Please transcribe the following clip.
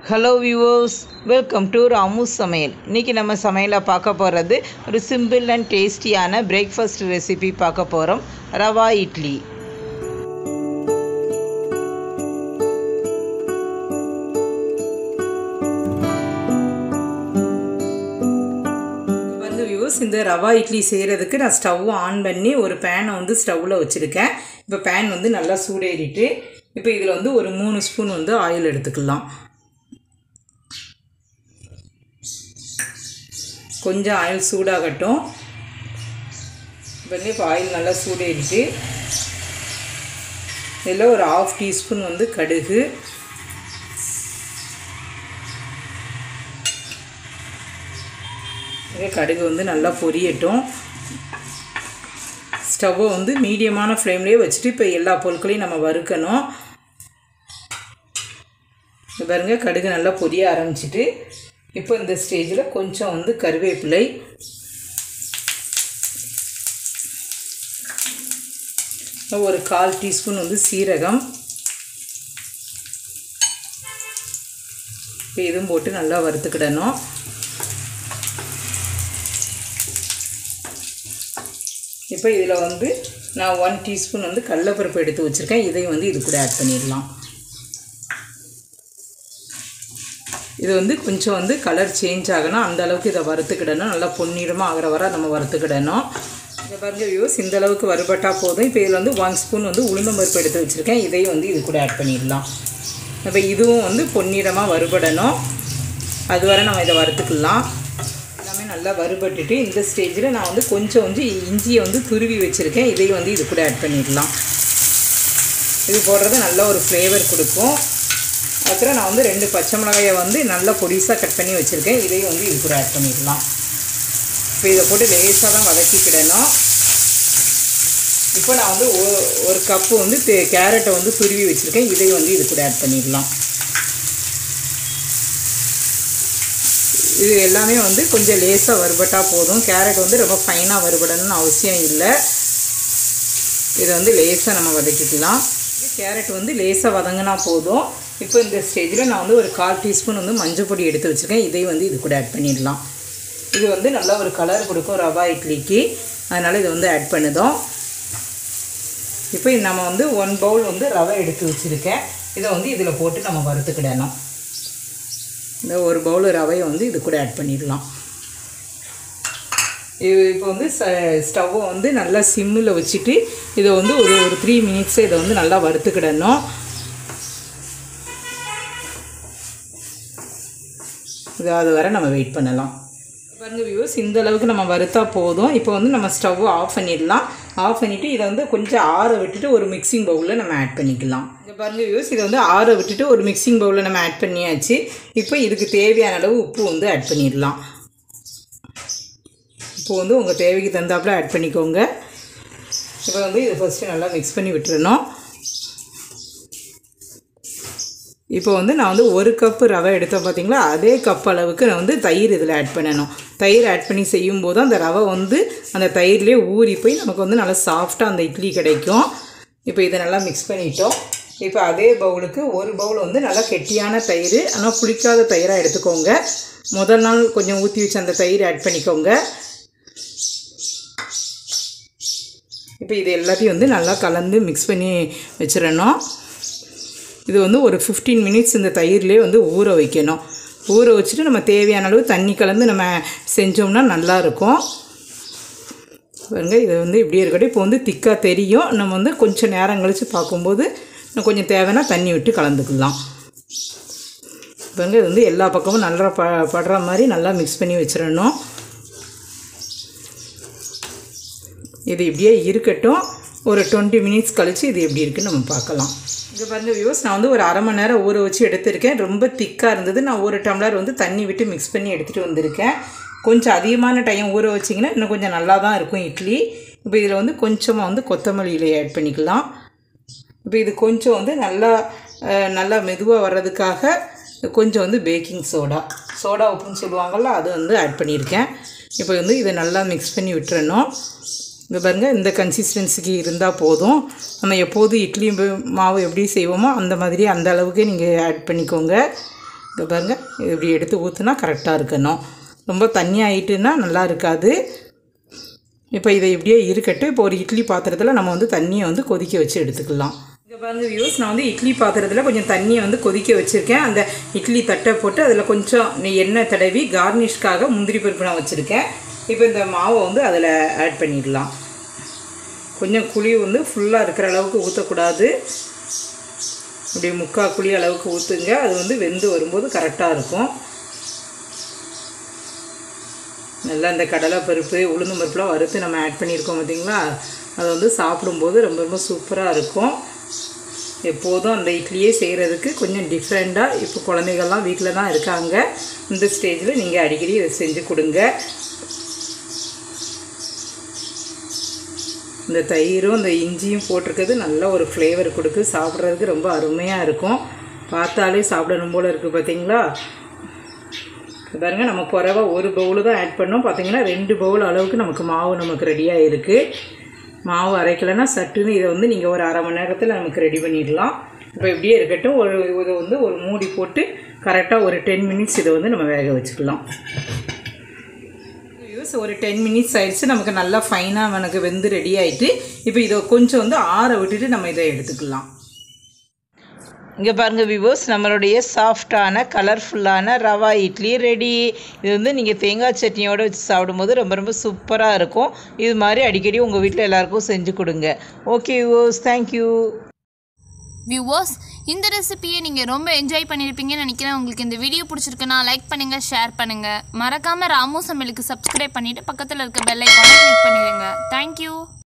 hello viewers welcome to Ramu சமையல் இன்றைக்கி நம்ம சமையலில் பார்க்க போகிறது ஒரு சிம்பிள் அண்ட் டேஸ்டியான பிரேக்ஃபாஸ்ட் ரெசிபி பார்க்க போகிறோம் ரவா இட்லி வந்து வியூஸ் இந்த ரவா இட்லி செய்கிறதுக்கு நான் ஸ்டவ் ஆன் பண்ணி ஒரு பேனை வந்து ஸ்டவ்வில் வச்சுருக்கேன் இப்போ பேன் வந்து நல்லா சூடேறிட்டு இப்போ இதில் வந்து ஒரு மூணு ஸ்பூன் வந்து ஆயில் எடுத்துக்கலாம் கொஞ்சம் ஆயில் சூடாகட்டும் வந்து இப்போ ஆயில் நல்லா சூடேறிட்டு இதில் ஒரு ஆஃப் டீஸ்பூன் வந்து கடுகு இதே கடுகு வந்து நல்லா பொரியட்டும் ஸ்டவ்வை வந்து மீடியமான ஃப்ளேம்லேயே வச்சுட்டு இப்போ எல்லா பொருட்களையும் நம்ம வறுக்கணும் இது பாருங்க கடுகு நல்லா பொரிய ஆரம்பிச்சிட்டு இப்போ இந்த ஸ்டேஜில் கொஞ்சம் வந்து கருவேப்பிலை ஒரு கால் டீஸ்பூன் வந்து சீரகம் இப்போ இதுவும் போட்டு நல்லா வறுத்துக்கிடணும் இப்போ இதில் வந்து நான் ஒன் டீஸ்பூன் வந்து கடலப்பருப்பு எடுத்து வச்சுருக்கேன் இதையும் வந்து இது கூட ஆட் பண்ணிடலாம் இது வந்து கொஞ்சம் வந்து கலர் சேஞ்ச் ஆகணும் அந்த அளவுக்கு இதை வறுத்துக்கிடணும் நல்லா பொன்னிறமாக ஆகிற வரை நம்ம வறுத்துக்கிடணும் இதை பாருங்க வியூஸ் இந்த அளவுக்கு வறுபட்டால் போதும் இப்போ இதில் வந்து ஒன் ஸ்பூன் வந்து உளுந்தம்பருப்பு எடுத்து வச்சுருக்கேன் இதையும் வந்து இது கூட ஆட் பண்ணிடலாம் இப்போ இதுவும் வந்து பொன்னிறமாக வறுபடணும் அது வரை நம்ம இதை வறுத்துக்கலாம் எல்லாமே நல்லா வறுபட்டுட்டு இந்த ஸ்டேஜில் நான் வந்து கொஞ்சம் வந்து இஞ்சியை வந்து துருவி வச்சுருக்கேன் இதையும் வந்து இது கூட ஆட் பண்ணிடலாம் இது போடுறது நல்ல ஒரு ஃப்ளேவர் கொடுக்கும் அப்புறம் நான் வந்து ரெண்டு பச்சை மிளகாயை வந்து நல்லா பொடிசாக கட் பண்ணி வச்சுருக்கேன் இதையும் வந்து இது கூட ஆட் பண்ணிடலாம் இப்போ இதை போட்டு லேசாக தான் வதக்கிக்கிடணும் இப்போ நான் வந்து ஒரு கப்பு வந்து கேரட்டை வந்து துருவி வச்சுருக்கேன் இதையும் வந்து இது கூட ஆட் பண்ணிடலாம் இது எல்லாமே வந்து கொஞ்சம் லேசாக வறுபட்டால் போதும் கேரட் வந்து ரொம்ப ஃபைனாக வறுபடணும்னு அவசியம் இல்லை இதை வந்து லேசாக நம்ம வதக்கிக்கலாம் கேரட் வந்து லேசாக வதங்கினா போதும் இப்போ இந்த ஸ்டேஜில் நான் வந்து ஒரு கால் டீஸ்பூன் வந்து மஞ்சள் பொடி எடுத்து வச்சுருக்கேன் இதை வந்து இது கூட ஆட் பண்ணிடலாம் இது வந்து நல்லா ஒரு கலர் கொடுக்கும் ரவா இட்லிக்கு அதனால் இதை வந்து ஆட் பண்ணுதோம் இப்போ நம்ம வந்து ஒன் பவுல் வந்து ரவை எடுத்து வச்சுருக்கேன் இதை வந்து இதில் போட்டு நம்ம வறுத்துக்கிடணும் இந்த ஒரு பவுல் ரவையை வந்து இது கூட ஆட் பண்ணிடலாம் இது இப்போ வந்து ச ஸ்டவ்வை வந்து நல்லா சிம்மில் வச்சுட்டு இதை வந்து ஒரு ஒரு த்ரீ மினிட்ஸை இதை வந்து நல்லா வறுத்துக்கிடணும் இது அது வரை நம்ம வெயிட் பண்ணலாம் பாருங்க வியூஸ் இந்த அளவுக்கு நம்ம வறுத்தா போதும் இப்போ வந்து நம்ம ஸ்டவ்வை ஆஃப் பண்ணிடலாம் ஆஃப் பண்ணிவிட்டு இதை வந்து கொஞ்சம் ஆற விட்டுட்டு ஒரு மிக்சிங் பவுலில் நம்ம ஆட் பண்ணிக்கலாம் இங்கே பாருங்க வியூஸ் இதை வந்து ஆற விட்டுட்டு ஒரு மிக்சிங் பவுலில் நம்ம ஆட் பண்ணியாச்சு இப்போ இதுக்கு தேவையான அளவு உப்பு வந்து ஆட் பண்ணிடலாம் இப்போ வந்து உங்கள் தேவைக்கு தந்தாப்பில் ஆட் பண்ணிக்கோங்க இப்போ வந்து இதை ஃபஸ்ட்டு நல்லா மிக்ஸ் பண்ணி விட்டுறணும் இப்போ வந்து நான் வந்து ஒரு கப்பு ரவை எடுத்தேன் பார்த்தீங்களா அதே கப் அளவுக்கு நான் வந்து தயிர் இதில் ஆட் பண்ணணும் தயிர் ஆட் பண்ணி செய்யும்போது அந்த ரவை வந்து அந்த தயிர்லேயே ஊறி போய் நமக்கு வந்து நல்லா சாஃப்டாக அந்த இட்லி கிடைக்கும் இப்போ இதை நல்லா மிக்ஸ் பண்ணிட்டோம் இப்போ அதே பவுலுக்கு ஒரு பவுல் வந்து நல்லா கெட்டியான தயிர் ஆனால் புளிக்காத தயிராக எடுத்துக்கோங்க முதல் நாள் கொஞ்சம் ஊற்றி வச்சு அந்த தயிர் ஆட் பண்ணிக்கோங்க இப்போ இது எல்லாத்தையும் வந்து நல்லா கலந்து மிக்ஸ் பண்ணி வச்சிடணும் இது வந்து ஒரு ஃபிஃப்டீன் மினிட்ஸ் இந்த தயிர்லேயே வந்து ஊற வைக்கணும் ஊற வச்சுட்டு நம்ம தேவையான அளவு தண்ணி கலந்து நம்ம செஞ்சோம்னா நல்லாயிருக்கும் பாருங்க இது வந்து இப்படியே இருக்கட்டும் இப்போ வந்து திக்காக தெரியும் நம்ம வந்து கொஞ்சம் நேரம் கழித்து பார்க்கும்போது இன்னும் கொஞ்சம் தேவைன்னா தண்ணி விட்டு கலந்துக்கலாம் பாருங்க இது வந்து எல்லா பக்கமும் நல்லா ப படுற மாதிரி நல்லா மிக்ஸ் பண்ணி வச்சிடணும் இது இப்படியே இருக்கட்டும் ஒரு டுவெண்ட்டி மினிட்ஸ் கழித்து இது எப்படி இருக்குன்னு நம்ம பார்க்கலாம் இங்கே பாருங்க வியூஸ் நான் வந்து ஒரு அரை மணி நேரம் ஊற வச்சு எடுத்திருக்கேன் ரொம்ப திக்காக இருந்தது நான் ஒரு டம்ளர் வந்து தண்ணி விட்டு மிக்ஸ் பண்ணி எடுத்துகிட்டு வந்திருக்கேன் கொஞ்சம் அதிகமான டைம் ஊற வச்சிங்கன்னா இன்னும் கொஞ்சம் நல்லா தான் இருக்கும் இட்லி இப்போ இதில் வந்து கொஞ்சமாக வந்து கொத்தமல்லி இலை ஆட் பண்ணிக்கலாம் இப்போ இது கொஞ்சம் வந்து நல்லா நல்லா மெதுவாக வர்றதுக்காக கொஞ்சம் வந்து பேக்கிங் சோடா சோடா உப்புன்னு சொல்லுவாங்கள்ல அது வந்து ஆட் பண்ணியிருக்கேன் இப்போ வந்து இதை நல்லா மிக்ஸ் பண்ணி விட்டுறணும் இங்கே பாருங்கள் இந்த கன்சிஸ்டன்சிக்கு இருந்தால் போதும் நம்ம எப்போது இட்லி ப- மாவு எப்படி செய்வோமோ அந்த மாதிரி அந்த அளவுக்கு நீங்கள் ஆட் பண்ணிக்கோங்க இதை பாருங்க இப்படி எடுத்து ஊற்றுனா கரெக்டாக இருக்கணும் ரொம்ப தண்ணி ஆயிட்டுன்னா நல்லா இருக்காது இப்போ இதை இப்படியே இருக்கட்டும் இப்போ ஒரு இட்லி பாத்திரத்தில் நம்ம வந்து தண்ணியை வந்து கொதிக்க வச்சு எடுத்துக்கலாம் இங்கே பாருங்க வியூஸ் நான் வந்து இட்லி பாத்திரத்தில் கொஞ்சம் தண்ணியை வந்து கொதிக்க வச்சுருக்கேன் அந்த இட்லி தட்டை போட்டு அதில் கொஞ்சம் நெய் எண்ணெய் தடவி கார்னிஷ்காக முந்திரி பருப்பு நான் வச்சுருக்கேன் இப்போ இந்த மாவை வந்து அதில் ஆட் பண்ணிடலாம் கொஞ்சம் குழி வந்து ஃபுல்லாக இருக்கிற அளவுக்கு ஊற்றக்கூடாது இப்படி முக்கால் குழி அளவுக்கு ஊற்றுங்க அது வந்து வெந்து வரும்போது கரெக்டாக இருக்கும் நல்லா இந்த கடலை பருப்பு உளுந்து பருப்புலாம் வறுத்து நம்ம ஆட் பண்ணியிருக்கோம் பார்த்தீங்களா அது வந்து சாப்பிடும்போது ரொம்ப ரொம்ப சூப்பராக இருக்கும் எப்போதும் அந்த இட்லியே செய்கிறதுக்கு கொஞ்சம் டிஃப்ரெண்ட்டாக இப்போ குழந்தைகள்லாம் வீட்டில் தான் இருக்காங்க இந்த ஸ்டேஜில் நீங்கள் அடிக்கடி இதை செஞ்சு கொடுங்க இந்த தயிரும் இந்த இஞ்சியும் போட்டிருக்கிறது நல்ல ஒரு ஃப்ளேவர் கொடுக்கு சாப்பிட்றதுக்கு ரொம்ப அருமையாக இருக்கும் பார்த்தாலே சாப்பிடணும் போல் இருக்குது பார்த்தீங்களா இது பாருங்க நம்ம குறைவா ஒரு பவுலு தான் ஆட் பண்ணோம் பார்த்தீங்கன்னா ரெண்டு பவுல் அளவுக்கு நமக்கு மாவு நமக்கு ரெடியாக இருக்குது மாவு அரைக்கலைன்னா சட்டுன்னு இதை வந்து நீங்கள் ஒரு அரை மணி நேரத்தில் நமக்கு ரெடி பண்ணிடலாம் இப்போ இப்படியே இருக்கட்டும் ஒரு இதை வந்து ஒரு மூடி போட்டு கரெக்டாக ஒரு டென் மினிட்ஸ் இதை வந்து நம்ம வேக வச்சுக்கலாம் யூஸ் ஒரு டென் மினிட்ஸ் ஆயிடுச்சு நமக்கு நல்லா ஃபைனாக எனக்கு வெந்து ரெடி ஆயிட்டு இப்போ இதை கொஞ்சம் வந்து ஆற விட்டுட்டு நம்ம இதை எடுத்துக்கலாம் இங்கே பாருங்க விவோஸ் நம்மளுடைய சாஃப்டான கலர்ஃபுல்லான ரவா இட்லி ரெடி இது வந்து நீங்கள் தேங்காய் சட்னியோடு வச்சு சாப்பிடும்போது ரொம்ப ரொம்ப சூப்பராக இருக்கும் இது மாதிரி அடிக்கடி உங்கள் வீட்டில் எல்லாருக்கும் செஞ்சு கொடுங்க ஓகே விவோஸ் தேங்க்யூ வியூவர்ஸ் இந்த ரெசிபியை நீங்கள் ரொம்ப என்ஜாய் பண்ணியிருப்பீங்கன்னு நினைக்கிறேன் உங்களுக்கு இந்த வீடியோ பிடிச்சிருக்குன்னா லைக் பண்ணுங்கள் ஷேர் பண்ணுங்கள் மறக்காமல் ராமு சமையலுக்கு சப்ஸ்கிரைப் பண்ணிவிட்டு பக்கத்தில் இருக்க பெல் ஐக்கானை கிளிக் பண்ணிடுங்க தேங்க்யூ